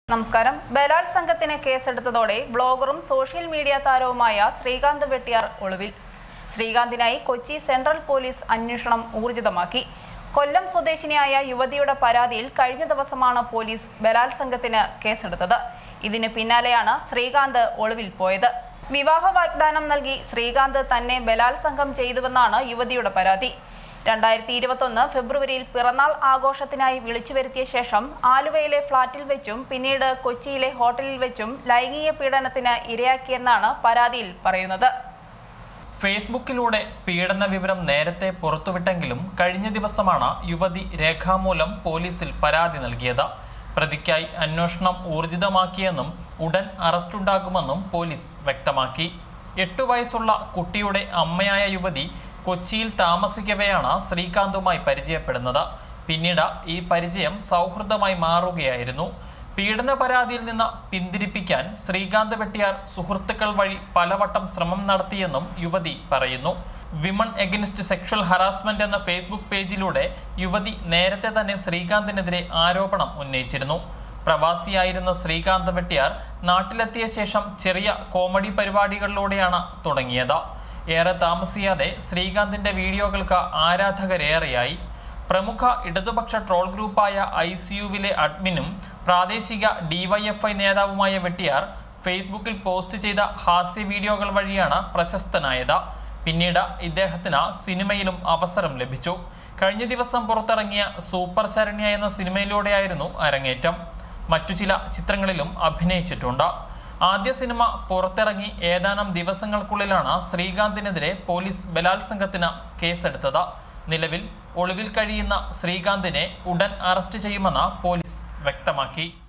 നമസ്കാരം ബലാത്സംഗത്തിന് കേസെടുത്തതോടെ വ്ളോഗറും social media താരവുമായ ശ്രീകാന്ത് വെട്ടിയാർ ഒളിവിൽ ശ്രീകാന്തിനായി കൊച്ചി സെൻട്രൽ പോലീസ് അന്വേഷണം ഊർജിതമാക്കി കൊല്ലം സ്വദേശിനിയായ യുവതിയുടെ പരാതിയിൽ കഴിഞ്ഞ ദിവസമാണ് പോലീസ് ബലാത്സംഗത്തിന് കേസെടുത്തത് ഇതിന് പിന്നാലെയാണ് ശ്രീകാന്ത് ഒളിവിൽ പോയത് വിവാഹ വാഗ്ദാനം നൽകി ശ്രീകാന്ത് തന്നെ ബലാത്സംഗം ചെയ്തുവെന്നാണ് യുവതിയുടെ പരാതി രണ്ടായിരത്തി ഇരുപത്തൊന്ന് ഫെബ്രുവരിയിൽ പിറന്നാൾ ആഘോഷത്തിനായി വിളിച്ചു വരുത്തിയ ശേഷം ആലുവയിലെ ഫ്ളാറ്റിൽ വെച്ചും പിന്നീട് കൊച്ചിയിലെ ഹോട്ടലിൽ വെച്ചും ലൈംഗിക പീഡനത്തിന് ഇരയാക്കിയെന്നാണ് പരാതിയിൽ പറയുന്നത് ഫേസ്ബുക്കിലൂടെ പീഡന വിവരം നേരത്തെ പുറത്തുവിട്ടെങ്കിലും കഴിഞ്ഞ ദിവസമാണ് യുവതി രേഖാമൂലം പോലീസിൽ പരാതി നൽകിയത് പ്രതിക്കായി അന്വേഷണം ഊർജിതമാക്കിയെന്നും ഉടൻ അറസ്റ്റുണ്ടാകുമെന്നും പോലീസ് വ്യക്തമാക്കി എട്ടു വയസ്സുള്ള കുട്ടിയുടെ അമ്മയായ യുവതി കൊച്ചിയിൽ താമസിക്കവെയാണ് ശ്രീകാന്തുമായി പരിചയപ്പെടുന്നത് പിന്നീട് ഈ പരിചയം സൗഹൃദമായി മാറുകയായിരുന്നു പീഡന പരാതിയിൽ നിന്ന് പിന്തിരിപ്പിക്കാൻ ശ്രീകാന്ത് വെട്ടിയാർ സുഹൃത്തുക്കൾ വഴി പലവട്ടം ശ്രമം നടത്തിയെന്നും യുവതി പറയുന്നു വിമൺ എഗനിസ്റ്റ് സെക്ഷൽ ഹറാസ്മെന്റ് എന്ന ഫേസ്ബുക്ക് പേജിലൂടെ യുവതി നേരത്തെ തന്നെ ശ്രീകാന്തിനെതിരെ ആരോപണം ഉന്നയിച്ചിരുന്നു പ്രവാസിയായിരുന്ന ശ്രീകാന്ത് വെട്ടിയാർ നാട്ടിലെത്തിയ ശേഷം ചെറിയ കോമഡി പരിപാടികളിലൂടെയാണ് തുടങ്ങിയത് ഏറെ താമസിയാതെ ശ്രീകാന്തിന്റെ വീഡിയോകൾക്ക് ആരാധകരേറെയായി പ്രമുഖ ഇടതുപക്ഷ ട്രോൾ ഗ്രൂപ്പായ ഐ സി യുവിലെ അഡ്മിനും പ്രാദേശിക ഡിവൈഎഫ്ഐ നേതാവുമായ വെട്ടിയാർ ഫേസ്ബുക്കിൽ പോസ്റ്റ് ചെയ്ത ഹാസ്യ വീഡിയോകൾ വഴിയാണ് പ്രശസ്തനായത് പിന്നീട് ഇദ്ദേഹത്തിന് സിനിമയിലും അവസരം ലഭിച്ചു കഴിഞ്ഞ ദിവസം പുറത്തിറങ്ങിയ സൂപ്പർ ശരണ്യ എന്ന സിനിമയിലൂടെയായിരുന്നു അരങ്ങേറ്റം മറ്റു ചില ചിത്രങ്ങളിലും അഭിനയിച്ചിട്ടുണ്ട് ആദ്യ സിനിമ പുറത്തിറങ്ങി ഏതാനും ദിവസങ്ങൾക്കുള്ളിലാണ് ശ്രീകാന്തിനെതിരെ പോലീസ് ബലാത്സംഗത്തിന് കേസെടുത്തത് നിലവിൽ ഒളിവിൽ കഴിയുന്ന ശ്രീകാന്തിനെ ഉടൻ അറസ്റ്റ് ചെയ്യുമെന്ന് പോലീസ് വ്യക്തമാക്കി